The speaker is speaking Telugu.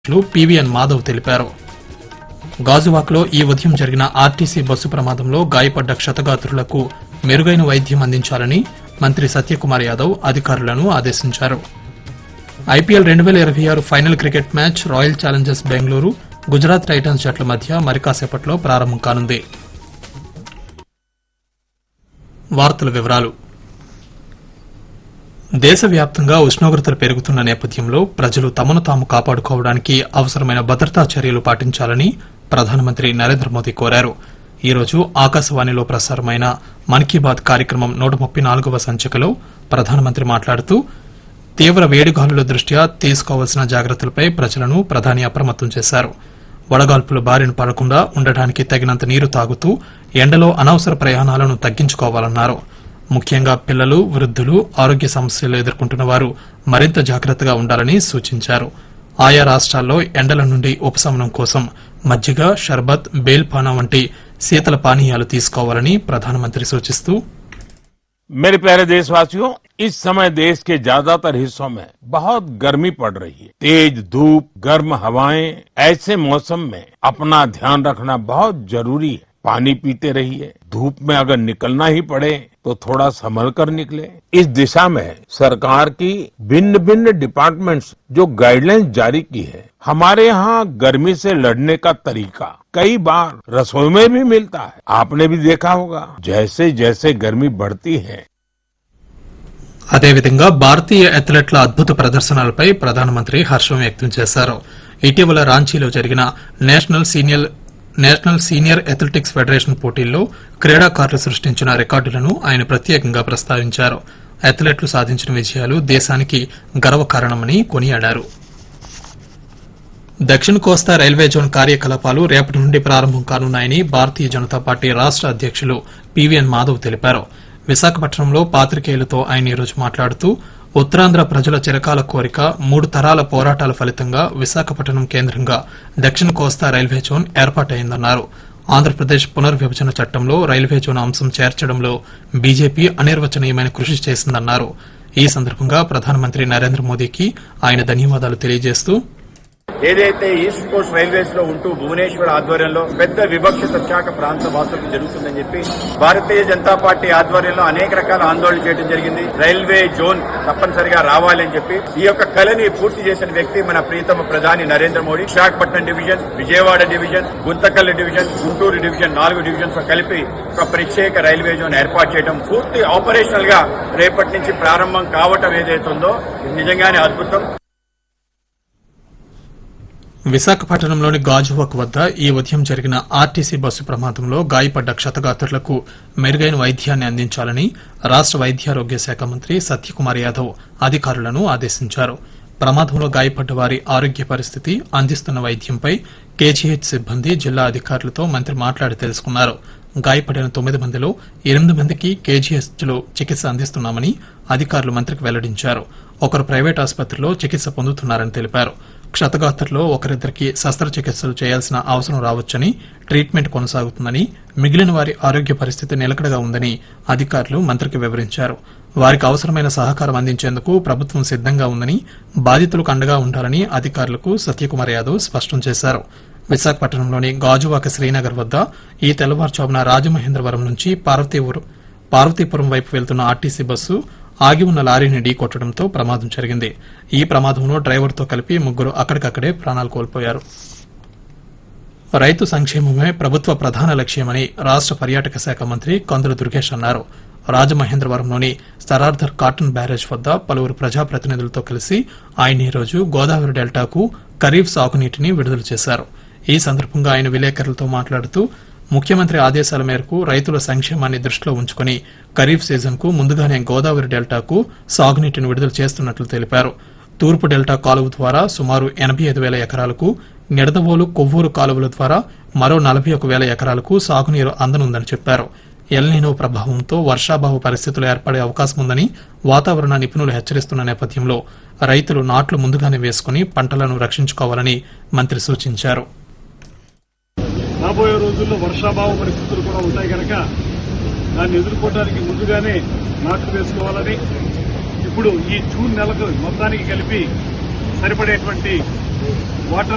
అధ్యక్షులు పివిఎన్ మాధవ్ తెలిపారు గాజువాక్లో ఈ ఉదయం జరిగిన ఆర్టీసీ బస్సు ప్రమాదంలో గాయపడ్డ క్షతగాత్రులకు మెరుగైన వైద్యం అందించాలని మంత్రి సత్యకుమార్ యాదవ్ అధికారులను ఆదేశించారు ఐపీఎల్ రెండు వేల ఇరవై ఆరు final cricket match Royal Challengers Bengaluru Gujarat Titans జట్ల మధ్య మరి కాసేపట్లో ప్రారంభం కానుంది వార్తల వివరాలు దేశవ్యాప్తంగా ఉష్ణోగ్రతలు పెరుగుతున్న నేపథ్యంలో ప్రజలు తమను తాము కాపాడుకోవడానికి అవసరమైన భద్రతా చర్యలు పాటించాలని ప్రధానమంత్రి నరేంద్ర మోదీ కోరారు ఈ రోజు ఆకాశవాణిలో ప్రసారమైన మన్ కీ బాత్ కార్యక్రమం నూట ముప్పై నాలుగవ సంచికలో ప్రధానమంత్రి మాట్లాడుతూ తీవ్ర వేడిగాలుల దృష్ట్యా తీసుకోవాల్సిన జాగ్రత్తలపై ప్రజలను ప్రధాని అప్రమత్తం చేశారు వడగాల్పుల బారిన పడకుండా ఉండటానికి తగినంత నీరు తాగుతూ ఎండలో అనవసర ప్రయాణాలను తగ్గించుకోవాలన్నారు ముఖ్యంగా పిల్లలు వృద్ధులు ఆరోగ్య సమస్యలు ఎదుర్కొంటున్న వారు మరింత జాగ్రత్తగా ఉండాలని సూచించారు ఆయా రాష్ట్రాల్లో ఎండల నుండి ఉపశమనం కోసం మజ్జిగ షర్బత్ బేల్పానా వంటి శీతల పానీయాలు తీసుకోవాలని ప్రధానమంత్రి సూచిస్తూ मेरे प्यारे देशवासियों इस समय देश के ज्यादातर हिस्सों में बहुत गर्मी पड़ रही है तेज धूप गर्म हवाएं ऐसे मौसम में अपना ध्यान रखना बहुत जरूरी है पानी पीते रहिए धूप में अगर निकलना ही पड़े तो थोड़ा संभल कर निकले इस दिशा में सरकार की भिन्न भिन्न डिपार्टमेंट्स जो गाइडलाइंस जारी की है हमारे यहाँ गर्मी से लड़ने का तरीका कई बार रसोई में भी मिलता है आपने भी देखा होगा जैसे जैसे गर्मी बढ़ती है అదేవిధంగా భారతీయ అథ్లెట్ల అద్భుత ప్రదర్శనలపై ప్రధానమంత్రి హర్షం వ్యక్తం చేశారు ఇటీవల రాంచీలో జరిగిన national senior national senior athletics federation పోటీల్లో క్రీడాకారులు సృష్టించిన రికార్డులను ఆయన ప్రత్యేకంగా ప్రస్తావించారు అథ్లెట్లు సాధించిన విజయాలు దేశానికి గర్వకారణమని కొనియాడారు దక్షిణ కోస్తా రైల్వే జోన్ కార్యకలాపాలు రేపటి నుండి ప్రారంభం కానున్నాయని భారతీయ జనతా పార్టీ రాష్ట అధ్యక్షులు పివిఎన్ మాధవ్ తెలిపారు విశాఖపట్నంలో పాత్రికేయులతో ఆయన ఈరోజు మాట్లాడుతూ ఉత్తరాంధ్ర ప్రజల చిరకాల కోరిక మూడు తరాల పోరాటాల ఫలితంగా విశాఖపట్నం కేంద్రంగా దక్షిణ కోస్తా రైల్వే జోన్ ఏర్పాటైందన్నారు ఆంధ్రప్రదేశ్ పునర్విభజన చట్టంలో రైల్వే జోన్ అంశం చేర్చడంలో బీజేపీ అనిర్వచనీయమైన కృషి చేసిందన్నారు ఈ సందర్భంగా ప్రధానమంత్రి నరేంద్ర మోదీకి ఆయన ధన్యవాదాలు తెలియజేస్తూ ఏదైతే ఈస్ట్ కోస్ట్ రైల్వేస్ లో ఉంటూ భువనేశ్వర్ ఆధ్వర్యంలో పెద్ద వివక్షిత శాఖ ప్రాంత వాసులకు జరుగుతుందని చెప్పి భారతీయ జనతా పార్టీ ఆధ్వర్యంలో అనేక రకాల ఆందోళన చేయడం జరిగింది రైల్వే జోన్ తప్పనిసరిగా రావాలని చెప్పి ఈ యొక్క కళని పూర్తి చేసిన వ్యక్తి మన ప్రియతమ ప్రధాని Narendra Modi Visakhapatnam division Vijayawada division Guntakal division Guntur division నాలుగు డివిజన్స్ తో కలిపి ఒక ప్రత్యేక రైల్వే జోన్ ఏర్పాటు చేయడం పూర్తి ఆపరేషనల్ గా రేపటి నుంచి ప్రారంభం కావటం ఏదైతే ఉందో ఇది నిజంగానే అద్భుతం విశాఖపట్నంలోని గాజువాక్ వద్ద ఈ ఉదయం జరిగిన ఆర్టీసీ బస్సు ప్రమాదంలో గాయపడ్డ క్షతగాత్రులకు మెరుగైన వైద్యాన్ని అందించాలని రాష్ట వైద్యారోగ్య శాఖ మంత్రి సత్యకుమార్ యాదవ్ అధికారులను ఆదేశించారు ప్రమాదంలో గాయపడ్డ వారి ఆరోగ్య పరిస్థితి అందిస్తున్న వైద్యంపై కేజీహెచ్ సిబ్బంది జిల్లా అధికారులతో మంత్రి మాట్లాడి తెలుసుకున్నారు గాయపడిన తొమ్మిది మందిలో ఎనిమిది మందికి కేజీహెచ్ లో చికిత్స అందిస్తున్నామని అధికారులు మంత్రికి వెల్లడించారు ఒకరు ప్రైవేట్ ఆసుపత్రిలో చికిత్స పొందుతున్నారని తెలిపారు క్షతగాత్రలో ఒకరిద్దరికి శస్త్రచికిత్సలు చేయాల్సిన అవసరం రావచ్చని ట్రీట్మెంట్ కొనసాగుతుందని మిగిలిన వారి ఆరోగ్య పరిస్థితి నిలకడగా ఉందని అధికారులు మంత్రికి వివరించారు వారికి అవసరమైన సహకారం అందించేందుకు ప్రభుత్వం సిద్దంగా ఉందని బాధితులకు అండగా ఉండాలని అధికారులకు సత్యకుమార్ యాదవ్ స్పష్టం చేశారు విశాఖపట్నంలోని గాజువాక శ్రీనగర్ వద్ద ఈ తెల్లవారుజామున రాజమహేంద్రవరం నుంచి పార్వతీపురం పార్వతీపురం వైపు వెళ్తున్న ఆర్టీసీ బస్సు ఆగి ఉన్న లారీని ఢీకొట్టడంతో ప్రమాదం జరిగింది ఈ ప్రమాదంలో డ్రైవర్తో కలిపి ముగ్గురు అక్కడికక్కడే ప్రాణాలు కోల్పోయారు రైతు సంక్షేమమే ప్రభుత్వ ప్రధాన లక్ష్యమని రాష్ట పర్యాటక శాఖ మంత్రి కందుల దుర్గేష్ అన్నారు రాజమహేంద్రవరంలోని స్తరార్థర్ కాటన్ బ్యారేజ్ వద్ద పలువురు ప్రజాప్రతినిధులతో కలిసి ఆయన ఈరోజు గోదావరి డెల్టాకు ఖరీఫ్ సాగునీటిని విడుదల చేశారు ఈ సందర్భంగా ఆయన విలేకరులతో మాట్లాడుతూ ముఖ్యమంత్రి ఆదేశాల మేరకు రైతుల సంక్షేమాన్ని దృష్టిలో ఉంచుకుని ఖరీఫ్ సీజన్ కు ముందుగానే గోదావరి డెల్టాకు సాగునీటిని విడుదల చేస్తున్నట్లు తెలిపారు తూర్పు డెల్టా కాలువ ద్వారా సుమారు ఎనభై ఐదు వేల ఎకరాలకు నిడదవోలు కొవ్వూరు కాలువల ద్వారా మరో నలభై ఒక వేల ఎకరాలకు సాగునీరు అందనుందని చెప్పారు ఎల్నీనో ప్రభావంతో వర్షాభావ పరిస్థితులు ఏర్పడే అవకాశం ఉందని వాతావరణ నిపుణులు హెచ్చరిస్తున్న నేపథ్యంలో రైతులు నాట్లు ముందుగానే వేసుకుని పంటలను రక్షించుకోవాలని మంత్రి సూచించారు రాబోయే రోజుల్లో వర్షాభావ పరిస్థితులు కూడా ఉంటాయి కనుక దాన్ని ఎదుర్కోవడానికి ముందుగానే నాట్లు వేసుకోవాలని ఇప్పుడు ఈ జూన్ నెలకు మొత్తానికి కలిపి సరిపడేటువంటి వాటర్